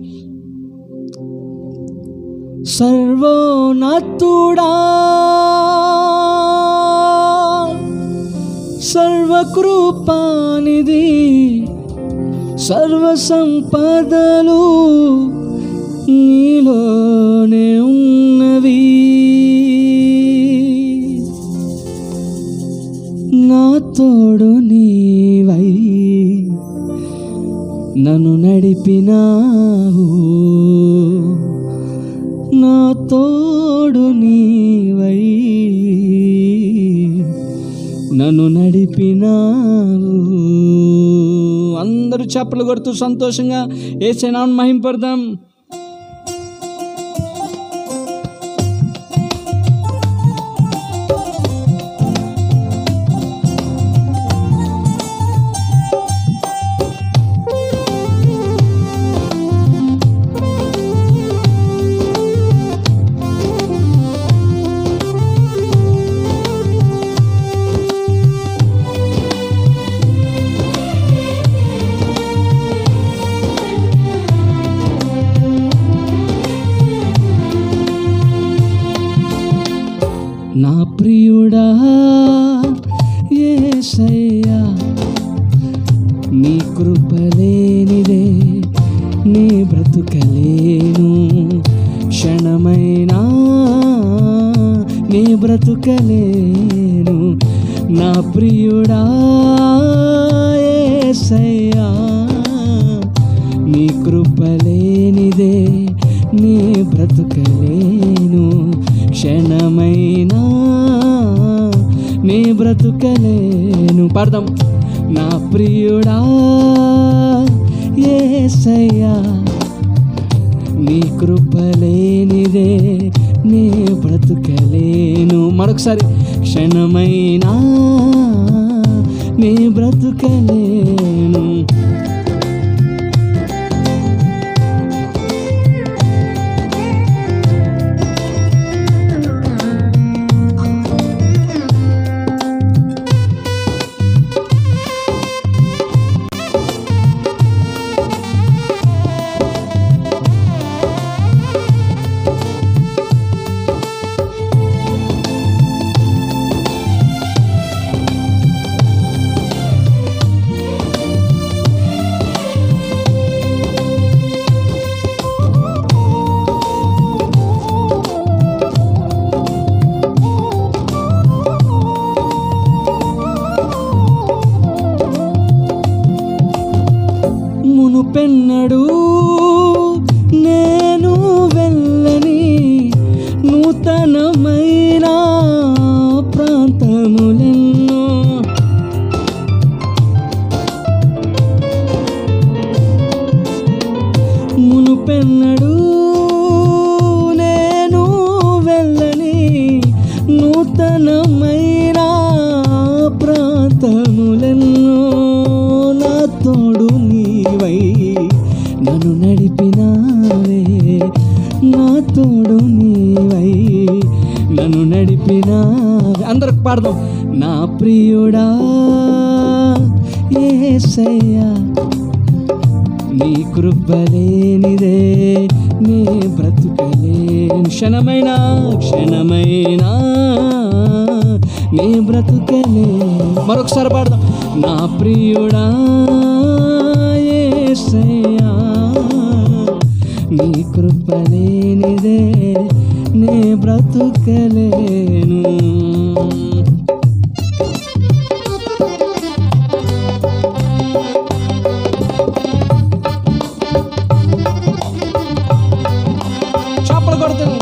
సర్వోన్నతుడా సర్వకృపానిధి సర్వ సంపదలు నీలోనే ఉన్నవి నా తోడు నీవై నన్ను నడిపినావు నా తోడు నీవై నన్ను నడిపినావు అందరూ చప్పలు కొడుతూ సంతోషంగా ఏసేనాను మహింపడదాం నా ప్రియుడా ఏసయ్యా నీ కృపలేనిదే నీ బ్రతుకలేను క్షణమైనా నీ బ్రతుకలేను నా ప్రియుడా ఏసయ్యా నీ కృపలేనిదే నీ బ్రతుకలేను క్షణమైనా నీ బ్రతుకలేను పాడదాం నా ప్రియుడా ఏసయ్యా నీ కృపలేనిదే నీ బ్రతుకలేను మరొకసారి క్షణమైనా నీ బ్రతుకలేను మునుపెన్నడు నేను వెళ్ళని నూతనమైన ప్రాంతములెన్నో మునుపెన్నడు నేను వెళ్ళని నూతనమైన ప్రాంతములెన్నో నా తోడు నీవై నన్ను నడిపినావే నా తోడు నీవై నన్ను నడిపినావే అందరికి పాడదాం నా ప్రియుడా ఏసయ్యా నీ కృపలేనిదే నీ బ్రతుకలేని క్షణమైన క్షణమైన నీ బ్రతుకలే మరొకసారి పాడదాం నా ప్రియుడా యేసయ్యా నీ కృపలేనిదే నీ బ్రతుకలేను చప్పలు కొడుతుంది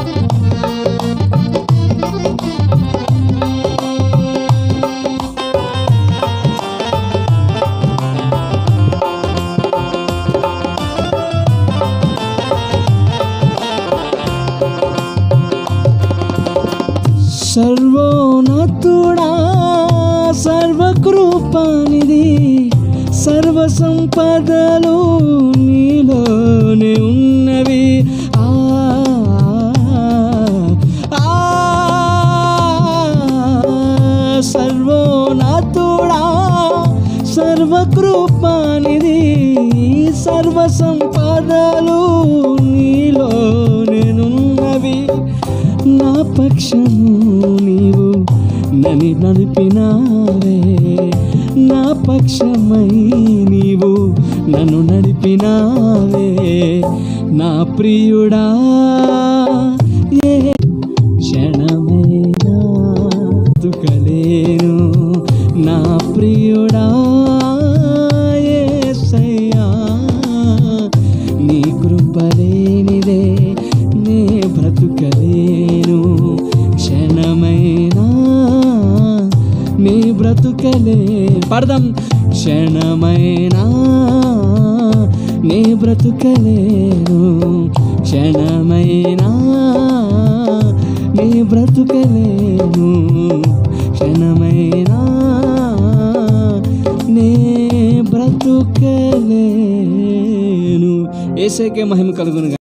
సర్వోన్నతుడా సర్వకృపానిది సర్వ సంపదలు నీలోనే ఉన్నవి ఆ ఆ, సర్వోన్నతుడా సర్వకృపానిది సర్వ సంపదలు కృపవే నా ప్రియుడా ఏ క్షణమైనా బ్రతుకలేను నా ప్రియుడా యేసయ్యా నీ కృపలేనిదే నే బ్రతుకలేను క్షణమైనా నీ బ్రతుకలే పడదాం క్షణమైనా నీ బ్రతుకలేను క్షణమైనా నీ బ్రతుకలేను క్షణమైనా నే బ్రతుకలేను ఏసైకే మహిమ కలుగును